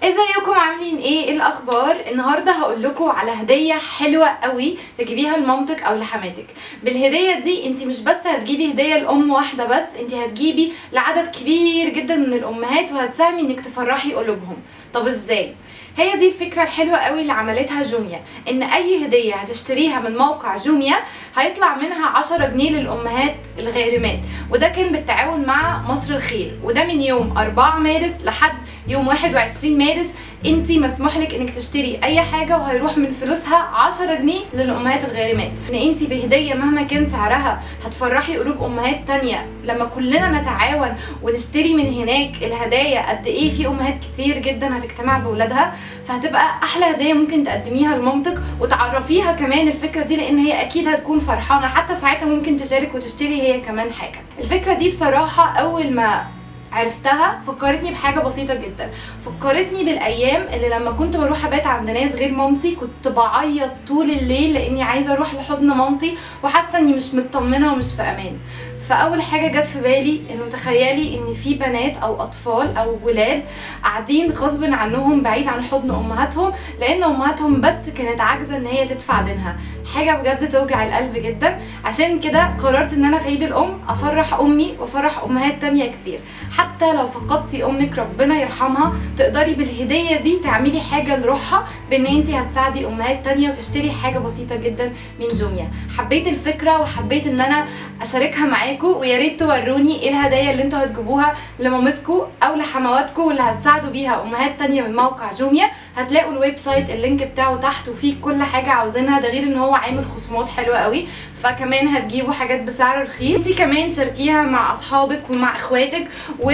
ازيكم عاملين ايه ايه الاخبار النهارده هقول لكم على هديه حلوه قوي تجيبيها لمامتك او لحماتك بالهديه دي انت مش بس هتجيبي هديه لام واحده بس انت هتجيبي لعدد كبير جدا من الامهات وهتساهمي انك تفرحي قلوبهم طب ازاي هي دي الفكرة الحلوة قوي اللي عملتها جوميا ان اي هدية هتشتريها من موقع جوميا هيطلع منها 10 جنيه للامهات الغارمات وده كان بالتعاون مع مصر الخير وده من يوم 4 مارس لحد يوم 21 مارس انت مسموح لك انك تشتري اي حاجه وهيروح من فلوسها 10 جنيه للامهات الغارمات ان انت بهديه مهما كان سعرها هتفرحي قلوب امهات تانية لما كلنا نتعاون ونشتري من هناك الهدايا قد ايه في امهات كتير جدا هتجتمع باولادها فهتبقى احلى هديه ممكن تقدميها لمامتك وتعرفيها كمان الفكره دي لان هي اكيد هتكون فرحانه حتى ساعتها ممكن تشارك وتشتري هي كمان حاجه الفكره دي بصراحه اول ما عرفتها فكرتني بحاجه بسيطه جدا فكرتني بالايام اللي لما كنت بروح ابات عند ناس غير مامتي كنت بعيط طول الليل لاني عايزه اروح لحضن مامتي وحاسه اني مش مطمنه ومش في امان فاول حاجه جت في بالي انه تخيلي ان في بنات او اطفال او ولاد قاعدين غصب عنهم بعيد عن حضن امهاتهم لان امهاتهم بس كانت عاجزه ان هي تدفع دينها حاجه بجد توجع القلب جدا عشان كده قررت ان انا في عيد الام افرح امي وافرح امهات تانية كتير حتى لو فقدتي امك ربنا يرحمها تقدري بالهديه دي تعملي حاجه لروحها بان انت هتساعدي امهات تانية وتشتري حاجه بسيطه جدا من جوميا حبيت الفكره وحبيت ان انا اشاركها معاكم ويا ريت توروني ايه الهدايا اللي انتوا هتجيبوها لمامتكم او لحمواتكم واللي هتساعدوا بيها امهات تانية من موقع جوميا هتلاقوا الويب سايت اللينك بتاعه تحت وفيه كل حاجه عاوزينها ده غير ان هو عامل خصومات حلوه قوي فكمان هتجيبوا حاجات بسعر رخيص انتي كمان شاركيها مع اصحابك ومع اخواتك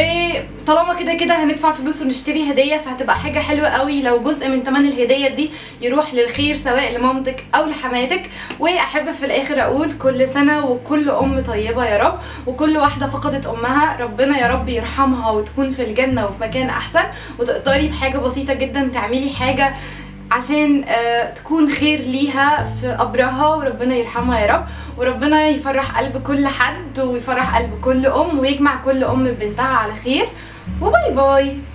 وطالما كده كده هندفع فلوس ونشتري هديه فهتبقى حاجه حلوه قوي لو جزء من ثمن الهديه دي يروح للخير سواء لمامتك او لحماتك واحب في الاخر اقول كل سنه وكل ام طيبه يا رب وكل واحده فقدت امها ربنا يا رب يرحمها وتكون في الجنه وفي مكان احسن وتقدري بحاجه بسيطه جدا تعملي حاجه عشان آه تكون خير ليها في قبرها وربنا يرحمها يا رب وربنا يفرح قلب كل حد ويفرح قلب كل ام ويجمع كل ام ببنتها على خير وباي باي